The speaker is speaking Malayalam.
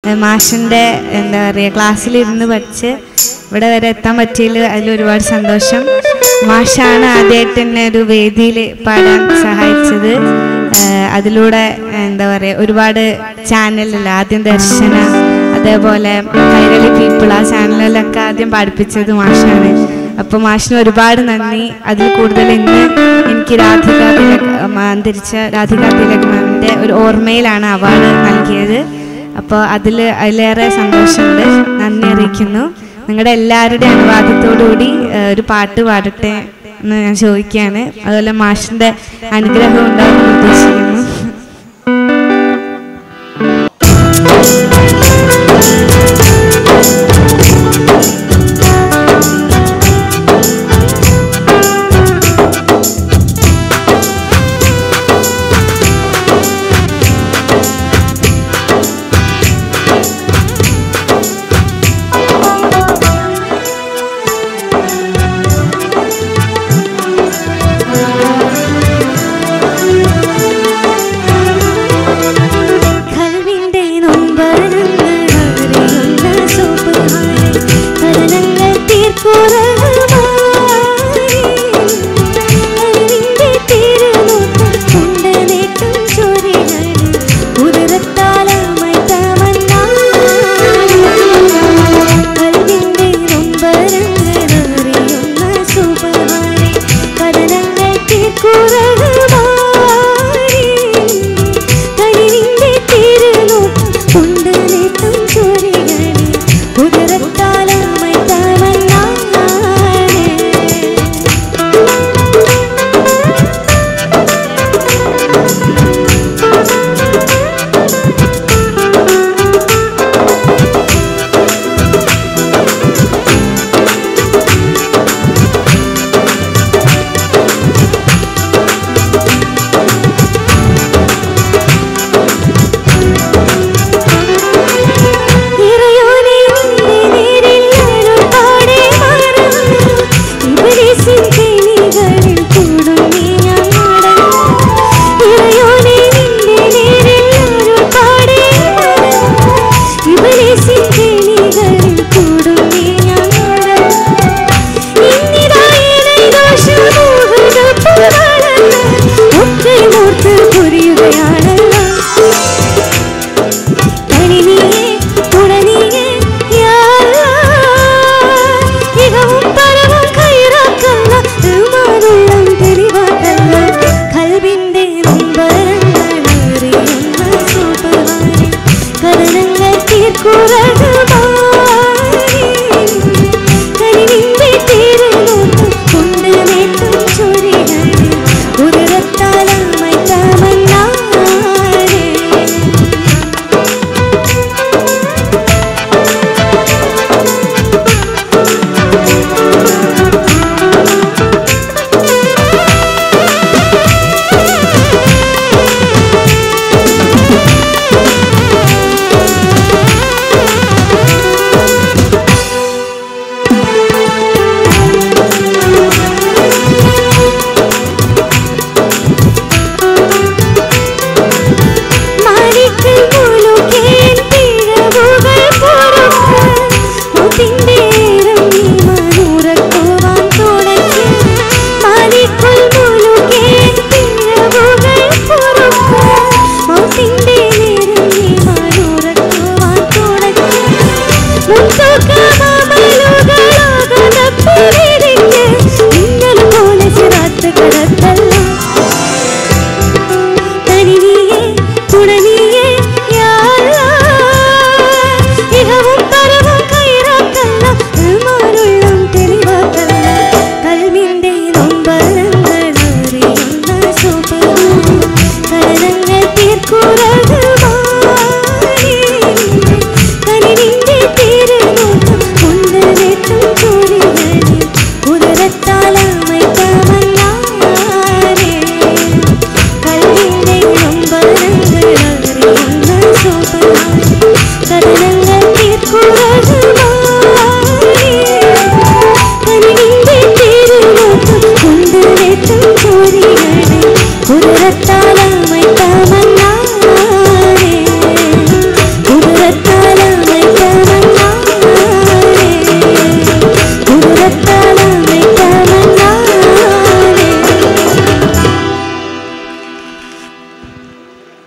ഏഹ് മാഷിൻ്റെ എന്താ പറയുക ക്ലാസ്സിലിരുന്ന് പഠിച്ച് ഇവിടെ വരെ എത്താൻ പറ്റിയതിൽ അതിൽ ഒരുപാട് സന്തോഷം മാഷാണ് ആദ്യമായിട്ട് എന്നെ ഒരു വേദിയിൽ പാടാൻ സഹായിച്ചത് ഏഹ് അതിലൂടെ എന്താ പറയുക ഒരുപാട് ചാനലിൽ ആദ്യം ദർശന അതേപോലെ കൈരളി പീപ്പിൾ ആ ചാനലിലൊക്കെ ആദ്യം പഠിപ്പിച്ചത് മാഷാണ് അപ്പോൾ മാഷിന് ഒരുപാട് നന്ദി അതിൽ കൂടുതൽ ഇന്ന് എനിക്ക് രാധിക തിലക് ഉം, അന്തരിച്ച രാധിക തിലക് മാമിൻ്റെ ഒരു ഓർമ്മയിലാണ് അവാർഡ് നൽകിയത് അപ്പോൾ അതിൽ അതിലേറെ സന്തോഷമുണ്ട് നന്ദി അറിയിക്കുന്നു നിങ്ങളുടെ എല്ലാവരുടെയും അനുവാദത്തോടുകൂടി ഏഹ്, ഒരു പാട്ട് പാടട്ടെ എന്ന് ഞാൻ ചോദിക്കുകയാണ് അതുപോലെ മാഷിൻ്റെ അനുഗ്രഹം ഉണ്ടാകുമെന്ന് ഉദ്ദേശിക്കുന്നു കൽവിന്റെ നൊമ്പരങ്ങൾ അറിയുന്ന സുബ്ഹാനെ കരനങ്ങൾ തീർക്കുറഹമാനെ കൽവിന്റെ തിരുനോട്ടം കൊണ്ട് നീട്ടും ചൊരികൾ ഉദരത്താലമായി തമന്നാ കൽവിന്റെ നൊമ്പരങ്ങൾ അറിയുന്ന സുബ്ഹാനെ കരനങ്ങൾ തീർക്കുറഹമാനെ